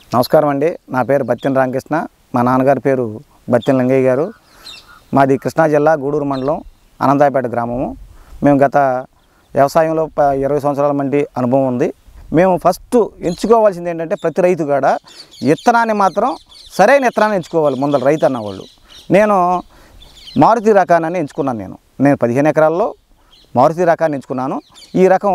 నమస్కారం అండి నా పేరు బత్తిన రామకృష్ణ మా నాన్నగారి పేరు బత్తిన లింగయ్య గారు మాది కృష్ణా జిల్లా గూడూరు మండలం అనంతాయపేట గ్రామము మేము గత వ్యవసాయంలో ప- ఇరవై సంవత్సరాల మంది అనుభవం ఉంది మేము ఫస్ట్ ఎంచుకోవాల్సింది ఏంటంటే ప్రతి రైతు కాడ విత్తనాన్ని మాత్రం సరైన విత్తనాన్ని ఎంచుకోవాలి ముందర రైతు అన్నవాళ్ళు నేను మారుతి రకాన్ని ఎంచుకున్నాను నేను నేను పదిహేను ఎకరాల్లో మారుతి రకాన్ని ఎంచుకున్నాను ఈ రకం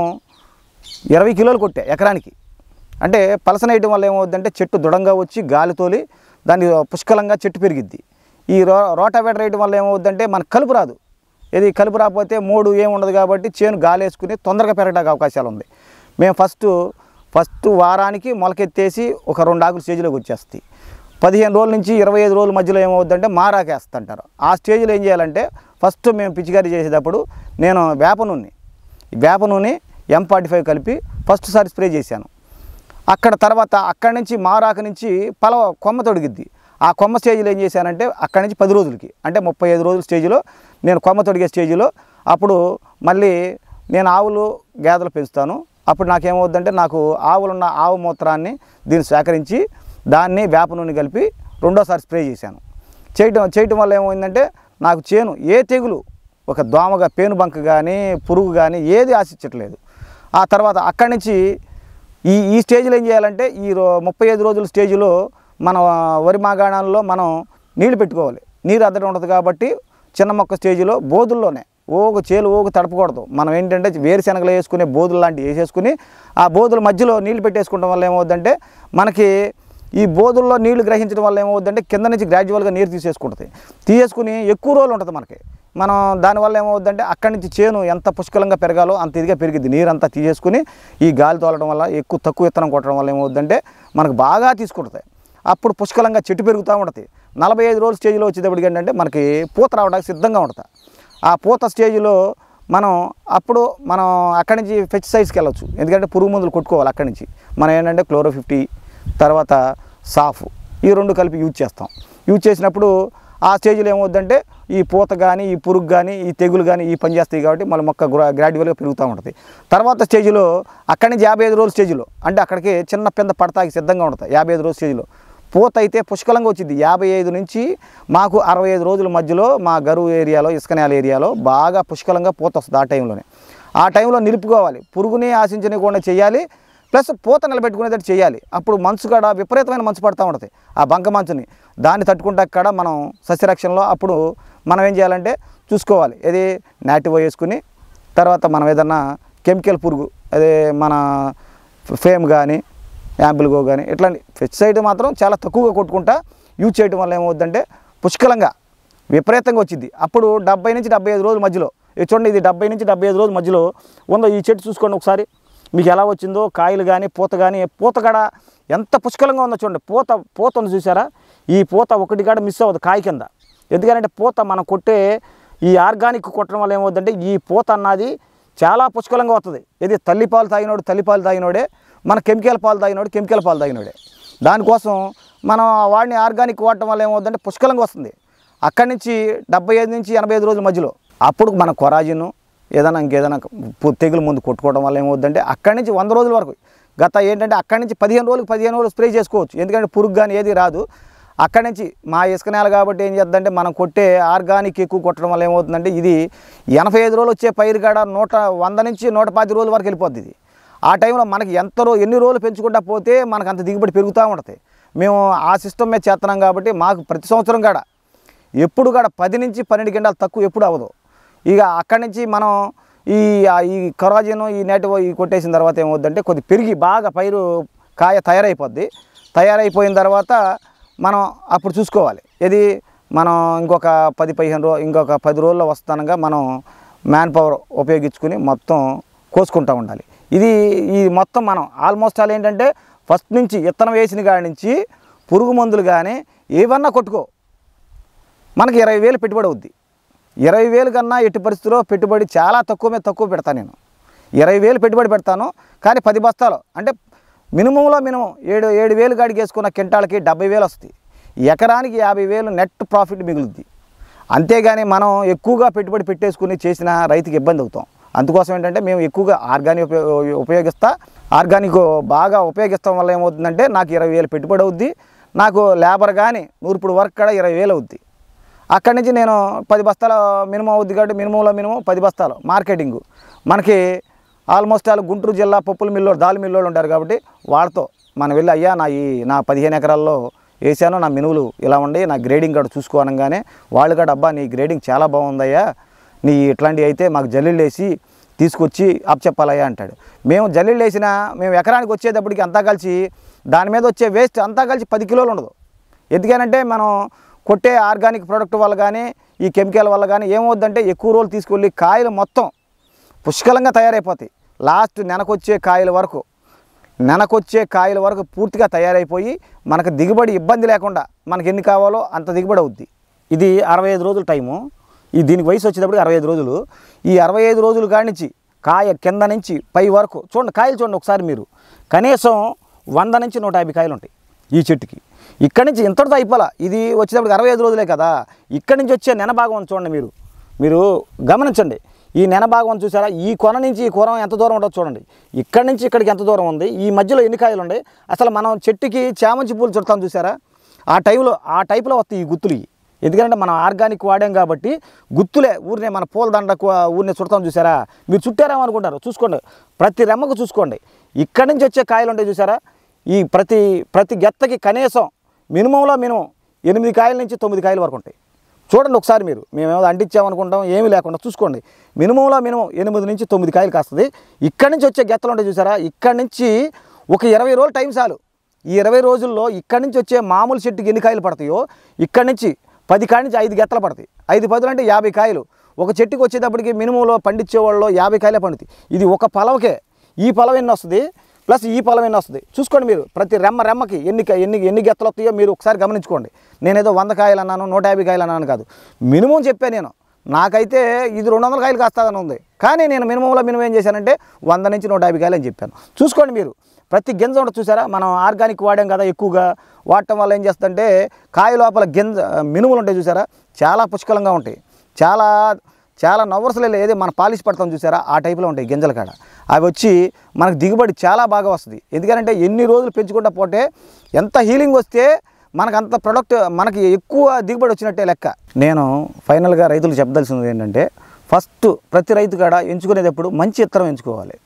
ఇరవై కిలోలు కొట్టే ఎకరానికి అంటే పలసన వేయడం వల్ల ఏమవుద్దంటే చెట్టు దృఢంగా వచ్చి గాలి తోలి దాని పుష్కలంగా చెట్టు పెరిగిద్ది ఈ రో రోటావేటర్ వేయడం వల్ల ఏమవుద్దంటే మనకు కలుపు రాదు ఇది కలుపు రాకపోతే మూడు ఏమి ఉండదు కాబట్టి చేను గాలి వేసుకుని తొందరగా పెరగడానికి అవకాశాలు ఉంది మేము ఫస్ట్ ఫస్ట్ వారానికి మొలకెత్తేసి ఒక రెండు ఆకులు స్టేజ్లోకి వచ్చేస్తాయి పదిహేను రోజుల నుంచి ఇరవై ఐదు రోజుల మధ్యలో ఏమవుద్దంటే మారాకేస్తుంటారు ఆ స్టేజ్లో ఏం చేయాలంటే ఫస్ట్ మేము పిచికారీ చేసేటప్పుడు నేను వేప నూనె ఈ వేప నూనె ఎం ఫార్టీ ఫైవ్ కలిపి ఫస్ట్ సారి స్ప్రే చేశాను అక్కడ తర్వాత అక్కడి నుంచి మారాక నుంచి పలవ కొమ్మ తొడిగిద్ది ఆ కొమ్మ స్టేజ్లో ఏం చేశానంటే అక్కడి నుంచి పది రోజులకి అంటే ముప్పై ఐదు రోజుల స్టేజ్లో నేను కొమ్మ తొడిగే స్టేజ్లో అప్పుడు మళ్ళీ నేను ఆవులు గేదెలు పెంచుతాను అప్పుడు నాకేమవుద్దంటే నాకు ఆవులున్న ఆవు మూత్రాన్ని దీన్ని సేకరించి దాన్ని వేప నూనె కలిపి రెండోసారి స్ప్రే చేశాను చేయటం చేయటం వల్ల ఏమైందంటే నాకు చేను ఏ తెగులు ఒక దోమగా పేనుబంక కానీ పురుగు కానీ ఏది ఆశించట్లేదు ఆ తర్వాత అక్కడి నుంచి ఈ ఈ స్టేజ్లో ఏం చేయాలంటే ఈ రో ముప్పై ఐదు రోజుల స్టేజ్లో మన వరి మాగాణాల్లో మనం నీళ్లు పెట్టుకోవాలి నీరు అద్దడం ఉంటుంది కాబట్టి చిన్న మొక్క స్టేజ్లో బోధుల్లోనే ఓగు చేలు ఓగు తడపకూడదు మనం ఏంటంటే వేరుశనగలు వేసుకునే బోధులు లాంటివి వేసేసుకుని ఆ బోధుల మధ్యలో నీళ్లు పెట్టేసుకోవడం వల్ల ఏమవుద్దంటే మనకి ఈ బోధుల్లో నీళ్లు గ్రహించడం వల్ల ఏమవుద్దంటే కింద నుంచి గ్రాడ్యువల్గా నీరు తీసేసుకుంటుంది తీసేసుకుని ఎక్కువ రోజులు ఉంటుంది మనకి మనం దానివల్ల ఏమవుద్దంటే అక్కడి నుంచి చేను ఎంత పుష్కలంగా పెరగాలో అంత ఇదిగా పెరిగిద్ది నీరు అంతా తీసేసుకుని ఈ గాలి తోలడం వల్ల ఎక్కువ తక్కువ విత్తనం కొట్టడం వల్ల ఏమవుద్దంటే మనకు బాగా తీసుకుంటుంది అప్పుడు పుష్కలంగా చెట్టు పెరుగుతూ ఉంటుంది నలభై ఐదు రోజుల స్టేజ్లో వచ్చేటప్పటికి ఏంటంటే మనకి పూత రావడానికి సిద్ధంగా ఉంటుంది ఆ పూత స్టేజ్లో మనం అప్పుడు మనం అక్కడి నుంచి పెస్టిసైడ్స్కి వెళ్ళొచ్చు ఎందుకంటే పురుగు మందులు కొట్టుకోవాలి అక్కడి నుంచి మనం ఏంటంటే క్లోరో ఫిఫ్టీ తర్వాత సాఫ్ ఈ రెండు కలిపి యూజ్ చేస్తాం యూజ్ చేసినప్పుడు ఆ స్టేజ్లో ఏమవుద్దంటే ఈ పూత కానీ ఈ పురుగు కానీ ఈ తెగులు కానీ ఈ పని చేస్తాయి కాబట్టి మళ్ళీ మొక్క గ్రా గ్రాడ్యువల్గా పెరుగుతూ ఉంటుంది తర్వాత స్టేజ్లో అక్కడి నుంచి యాభై ఐదు రోజుల స్టేజ్లో అంటే అక్కడికి చిన్న పింద పడతాకి సిద్ధంగా ఉంటుంది యాభై ఐదు రోజుల స్టేజ్లో పూత అయితే పుష్కలంగా వచ్చింది యాభై ఐదు నుంచి మాకు అరవై ఐదు రోజుల మధ్యలో మా గరువు ఏరియాలో ఇసుకనేల ఏరియాలో బాగా పుష్కలంగా పూత వస్తుంది ఆ టైంలోనే ఆ టైంలో నిలుపుకోవాలి పురుగుని ఆశించనికుండా చేయాలి ప్లస్ పూత నిలబెట్టుకునేటట్టు చేయాలి అప్పుడు మంచు కాడ విపరీతమైన మంచు పడుతూ ఉంటుంది ఆ బంక మంచుని దాన్ని తట్టుకుంటా కాడ మనం సస్యరక్షణలో అప్పుడు మనం ఏం చేయాలంటే చూసుకోవాలి ఇది నాటివో వేసుకుని తర్వాత మనం ఏదన్నా కెమికల్ పురుగు అదే మన ఫేమ్ కానీ యాంపిల్గో కానీ ఇట్లాంటి పెస్టిసైడ్ మాత్రం చాలా తక్కువగా కొట్టుకుంటా యూజ్ చేయడం వల్ల ఏమవుద్దంటే పుష్కలంగా విపరీతంగా వచ్చింది అప్పుడు డెబ్బై నుంచి డెబ్బై ఐదు రోజుల మధ్యలో ఇది చూడండి ఇది డెబ్బై నుంచి డెబ్బై ఐదు రోజుల మధ్యలో ఉందో ఈ చెట్టు చూసుకోండి ఒకసారి మీకు ఎలా వచ్చిందో కాయలు కానీ పూత కానీ పూత కాడ ఎంత పుష్కలంగా ఉందో చూడండి పూత పూత ఉంది చూసారా ఈ పూత ఒకటి కాడ మిస్ అవ్వదు కాయ కింద ఎందుకంటే పూత మనం కొట్టే ఈ ఆర్గానిక్ కొట్టడం వల్ల ఏమవుతుందంటే ఈ పూత అన్నది చాలా పుష్కలంగా వస్తుంది ఇది తల్లిపాలు తాగినోడు తల్లిపాలు తాగినోడే మన కెమికల్ పాలు తాగినోడు కెమికల్ పాలు తాగినోడే దానికోసం మనం వాడిని ఆర్గానిక్ వాడటం వల్ల ఏమవుతుందంటే పుష్కలంగా వస్తుంది అక్కడి నుంచి డెబ్బై ఐదు నుంచి ఎనభై ఐదు రోజుల మధ్యలో అప్పుడు మన కొరాజిన్ ఏదైనా ఇంకేదైనా పు- తెగులు ముందు కొట్టుకోవడం వల్ల ఏమవుతుందంటే అక్కడి నుంచి వంద రోజుల వరకు గత ఏంటంటే అక్కడి నుంచి పదిహేను రోజులకు పదిహేను రోజులు స్ప్రే చేసుకోవచ్చు ఎందుకంటే పురుగు కానీ ఏది రాదు అక్కడి నుంచి మా ఇసుక నేల కాబట్టి ఏం చేద్దంటే మనం కొట్టే ఆర్గానిక్ ఎక్కువ కొట్టడం వల్ల ఏమవుతుందంటే ఇది ఎనభై ఐదు రోజులు వచ్చే పైరు కాడ నూట వంద నుంచి నూట పాతి రోజుల వరకు వెళ్ళిపోద్ది ఇది ఆ టైంలో మనకి ఎంత రో ఎన్ని రోజులు పెంచుకుంటా పోతే మనకు అంత దిగుబడి పెరుగుతూ ఉంటుంది మేము ఆ సిస్టమ్ మీద చేస్తున్నాం కాబట్టి మాకు ప్రతి సంవత్సరం కాడ ఎప్పుడు కూడా పది నుంచి పన్నెండు గంటలు తక్కువ ఎప్పుడు అవ్వదు ఇక అక్కడి నుంచి మనం ఈ ఆ ఈ కొరాజిన్ ఈ నేటివో ఈ కొట్టేసిన తర్వాత ఏమవుద్దంటే కొద్ది పెరిగి బాగా పైరు కాయ తయారైపోద్ది తయారైపోయిన తర్వాత మనం అప్పుడు చూసుకోవాలి ఇది మనం ఇంకొక పది పదిహేను రో ఇంకొక పది రోజుల్లో వస్తానగా మనం మ్యాన్ పవర్ ఉపయోగించుకుని మొత్తం కోసుకుంటూ ఉండాలి ఇది ఈ మొత్తం మనం ఆల్మోస్ట్ ఆల్ ఏంటంటే ఫస్ట్ నుంచి ఇత్తనం వేసిన కాడి నుంచి పురుగు మందులు కానీ ఏవన్నా కొట్టుకో మనకి ఇరవై వేలు పెట్టుబడి అవుద్ది ఇరవై వేలు కన్నా ఎట్టి పరిస్థితిలో పెట్టుబడి చాలా తక్కువ మీద తక్కువ పెడతాను నేను ఇరవై వేలు పెట్టుబడి పెడతాను కానీ పది బస్తాలు అంటే మినిమంలో మినిమం ఏడు ఏడు వేలు గాడికి వేసుకున్న కింటాలకి డెబ్బై వేలు వస్తుంది ఎకరానికి యాభై వేలు నెట్ ప్రాఫిట్ మిగులుద్ది అంతేగాని మనం ఎక్కువగా పెట్టుబడి పెట్టేసుకుని చేసిన రైతుకి ఇబ్బంది అవుతాం అందుకోసం ఏంటంటే మేము ఎక్కువగా ఆర్గానిక్ ఉపయో- ఉపయోగిస్తా ఆర్గానిక్ బాగా ఉపయోగిస్తాం వల్ల ఏమవుతుందంటే నాకు ఇరవై వేలు పెట్టుబడి అవుద్ది నాకు లేబర్ కానీ నూర్పుడు వర్క్ కూడా ఇరవై వేలు అవుద్ది అక్కడి నుంచి నేను పది బస్తాల మినిమం అవుద్ది కాబట్టి మినిమంలో మినిమం పది బస్తాలు మార్కెటింగ్ మనకి ఆల్మోస్ట్ ఆల్ గుంటూరు జిల్లా పప్పుల మిల్లు దాల్ మిల్లు ఉంటారు కాబట్టి వాళ్ళతో మనం వెళ్ళి అయ్యా నా ఈ నా పదిహేను ఎకరాల్లో వేసాను నా మినువులు ఇలా ఉండి నా గ్రేడింగ్ కార్డు చూసుకోనగానే వాళ్ళు కూడా అబ్బా నీ గ్రేడింగ్ చాలా బాగుందయ్యా నీ ఇట్లాంటివి అయితే మాకు జల్లీలు వేసి తీసుకొచ్చి అప్పచెప్పాలయ్యా అంటాడు మేము జల్లీలు వేసినా మేము ఎకరానికి వచ్చేటప్పటికి అంతా కలిసి దాని మీద వచ్చే వేస్ట్ అంతా కలిసి పది కిలోలు ఉండదు ఎందుకనంటే మనం కొట్టే ఆర్గానిక్ ప్రోడక్ట్ వల్ల కానీ ఈ కెమికల్ వల్ల కానీ ఏమవుద్దంటే ఎక్కువ రోజులు తీసుకెళ్ళి కాయలు మొత్తం పుష్కలంగా తయారైపోతాయి లాస్ట్ నెనకొచ్చే కాయల వరకు నెనకొచ్చే కాయల వరకు పూర్తిగా తయారైపోయి మనకు దిగుబడి ఇబ్బంది లేకుండా మనకి ఎన్ని కావాలో అంత దిగుబడి అవుద్ది ఇది అరవై ఐదు రోజుల టైము ఈ దీనికి వయసు వచ్చేటప్పుడు అరవై ఐదు రోజులు ఈ అరవై ఐదు రోజుల కాడి నుంచి కాయ కింద నుంచి పై వరకు చూడండి కాయలు చూడండి ఒకసారి మీరు కనీసం వంద నుంచి నూట యాభై కాయలు ఉంటాయి ఈ చెట్టుకి ఇక్కడి నుంచి ఇంతటితో అయిపోలా ఇది వచ్చేటప్పుడు అరవై ఐదు రోజులే కదా ఇక్కడి నుంచి వచ్చే నెన భాగం ఉంది చూడండి మీరు మీరు గమనించండి ఈ నెన భాగం చూసారా ఈ కొన నుంచి ఈ కొరం ఎంత దూరం ఉండదు చూడండి ఇక్కడి నుంచి ఇక్కడికి ఎంత దూరం ఉంది ఈ మధ్యలో ఎన్ని కాయలు ఉన్నాయి అసలు మనం చెట్టుకి చామంతి పూలు చుడతాం చూసారా ఆ టైంలో ఆ టైపులో వస్తాయి ఈ గుత్తులు ఇవి. ఎందుకంటే మనం ఆర్గానిక్ వాడాం కాబట్టి గుత్తులే ఊరినే మన పూల దండకు ఊరినే చుడతాం చూసారా మీరు చుట్టారేమో అనుకుంటారు చూసుకోండి ప్రతి రెమ్మకు చూసుకోండి ఇక్కడి నుంచి వచ్చే కాయలు ఉంటాయి చూసారా ఈ ప్రతి ప్రతి గెత్తకి కనీసం మినిమంలో మినిమం ఎనిమిది కాయల నుంచి తొమ్మిది కాయల వరకు ఉంటాయి చూడండి ఒకసారి మీరు మేమేమో అంటించామనుకుంటాం ఏమీ లేకుండా చూసుకోండి మినిమంలో మినిమం ఎనిమిది నుంచి తొమ్మిది కాయలు కాస్తుంది ఇక్కడి నుంచి వచ్చే గెత్తలు ఉంటాయి చూసారా ఇక్కడి నుంచి ఒక ఇరవై రోజులు టైం చాలు ఈ ఇరవై రోజుల్లో ఇక్కడి నుంచి వచ్చే మామూలు చెట్టుకి ఎన్ని కాయలు పడతాయో ఇక్కడి నుంచి పది కాడి నుంచి ఐదు గెత్తలు పడతాయి ఐదు పదులు అంటే యాభై కాయలు ఒక చెట్టుకి వచ్చేటప్పటికి మినిమంలో పండించే వాళ్ళు యాభై కాయలే పండుతాయి ఇది ఒక పొలంకే ఈ పొలం ఎన్ని వస్తుంది ప్లస్ ఈ పొలం ఎన్ని వస్తుంది చూసుకోండి మీరు ప్రతి రెమ్మ రెమ్మకి ఎన్ని క- ఎన్ని ఎన్ని గెత్తలు వస్తాయో మీరు ఒకసారి గమనించుకోండి నేనేదో వంద కాయలు అన్నాను నూట యాభై కాయలు అన్నాను కాదు మినిమం చెప్పాను నేను నాకైతే ఇది రెండు వందల కాయలు కాస్తుందని ఉంది కానీ నేను మినిమంలో మినిమం ఏం చేశానంటే వంద నుంచి నూట యాభై కాయలు అని చెప్పాను చూసుకోండి మీరు ప్రతి గింజ ఉండదు చూసారా మనం ఆర్గానిక్ వాడాం కదా ఎక్కువగా వాడటం వల్ల ఏం చేస్తుందంటే కాయ లోపల గింజ మినుములు ఉంటాయి చూసారా చాలా పుష్కలంగా ఉంటాయి చాలా చాలా నవ్వర్సలేదు ఏది మన పాలిష్ పడతాం చూసారా ఆ టైప్లో ఉంటాయి గింజల కాడ అవి వచ్చి మనకు దిగుబడి చాలా బాగా వస్తుంది ఎందుకంటే ఎన్ని రోజులు పెంచుకుంటా పోతే ఎంత హీలింగ్ వస్తే మనకు అంత ప్రొడక్ట్ మనకి ఎక్కువ దిగుబడి వచ్చినట్టే లెక్క నేను ఫైనల్గా రైతులు చెప్పదలసింది ఏంటంటే ఫస్ట్ ప్రతి రైతు కాడ ఎంచుకునేటప్పుడు మంచి ఇత్తనం ఎంచుకోవాలి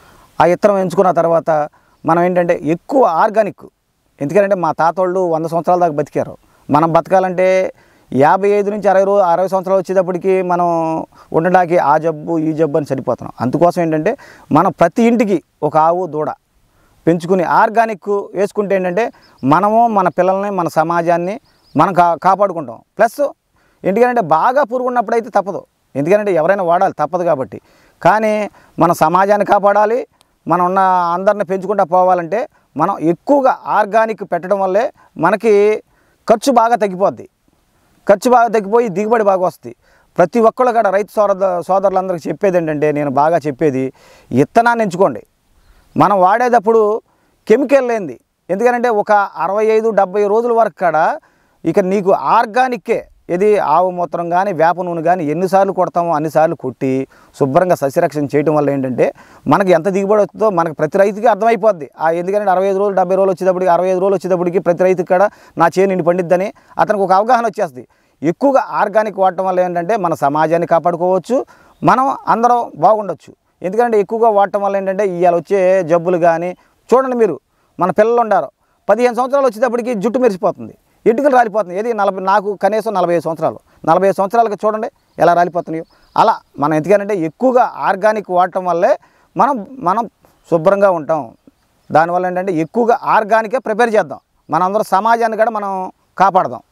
ఆ ఇత్తనం ఎంచుకున్న తర్వాత మనం ఏంటంటే ఎక్కువ ఆర్గానిక్ ఎందుకంటే మా తాతోళ్ళు వంద సంవత్సరాల దాకా బతికారు మనం బతకాలంటే యాభై ఐదు నుంచి అరవై రో అరవై సంవత్సరాలు వచ్చేటప్పటికి మనం ఉండడానికి ఆ జబ్బు ఈ జబ్బు అని సరిపోతున్నాం అందుకోసం ఏంటంటే మనం ప్రతి ఇంటికి ఒక ఆవు దూడ పెంచుకుని ఆర్గానిక్ వేసుకుంటే ఏంటంటే మనము మన పిల్లల్ని మన సమాజాన్ని మనం కా కాపాడుకుంటాం ప్లస్ ఎందుకంటే బాగా పురుగు ఉన్నప్పుడు అయితే తప్పదు ఎందుకంటే ఎవరైనా వాడాలి తప్పదు కాబట్టి కానీ మన సమాజాన్ని కాపాడాలి మనం ఉన్న అందరిని పెంచుకుంటూ పోవాలంటే మనం ఎక్కువగా ఆర్గానిక్ పెట్టడం వల్లే మనకి ఖర్చు బాగా తగ్గిపోద్ది ఖర్చు బాగా తగ్గిపోయి దిగుబడి బాగా వస్తుంది ప్రతి ఒక్కళ్ళు కూడా రైతు సోదర సోదరులందరికీ చెప్పేది ఏంటంటే నేను బాగా చెప్పేది ఇత్తనాన్ని ఎంచుకోండి మనం వాడేటప్పుడు కెమికల్ లేనిది ఎందుకంటే ఒక అరవై ఐదు డెబ్బై రోజుల వరకు కాడ ఇక నీకు ఆర్గానిక్కే ఇది ఆవు మూత్రం కానీ వేప నూనె కానీ ఎన్నిసార్లు కొడతామో అన్నిసార్లు కొట్టి శుభ్రంగా సస్యరక్షణ చేయడం వల్ల ఏంటంటే మనకి ఎంత దిగుబడి వస్తుందో మనకి ప్రతి రైతుకి అర్థమైపోద్ది ఆ ఎందుకంటే అరవై ఐదు రోజులు డెబ్బై రోజులు వచ్చేటప్పటికి అరవై ఐదు రోజులు వచ్చేటప్పటికి ప్రతి రైతుకి కూడా నా చేను నిండి పండిద్దని అతనికి ఒక అవగాహన వచ్చేస్తుంది ఎక్కువగా ఆర్గానిక్ వాడటం వల్ల ఏంటంటే మన సమాజాన్ని కాపాడుకోవచ్చు మనం అందరం బాగుండొచ్చు ఎందుకంటే ఎక్కువగా వాడటం వల్ల ఏంటంటే ఇవాళ వచ్చే జబ్బులు కానీ చూడండి మీరు మన పిల్లలు ఉండారు పదిహేను సంవత్సరాలు వచ్చేటప్పటికి జుట్టు మెరిసిపోతుంది ఎటుకలు రాలిపోతుంది ఏది నలభై నాకు కనీసం నలభై ఐదు సంవత్సరాలు నలభై ఐదు సంవత్సరాలకి చూడండి ఎలా రాలిపోతున్నాయో అలా మనం ఎందుకంటే ఎక్కువగా ఆర్గానిక్ వాడటం వల్లే మనం మనం శుభ్రంగా ఉంటాం దానివల్ల ఏంటంటే ఎక్కువగా ఆర్గానికే ప్రిపేర్ చేద్దాం మనందరం సమాజాన్ని కూడా మనం కాపాడదాం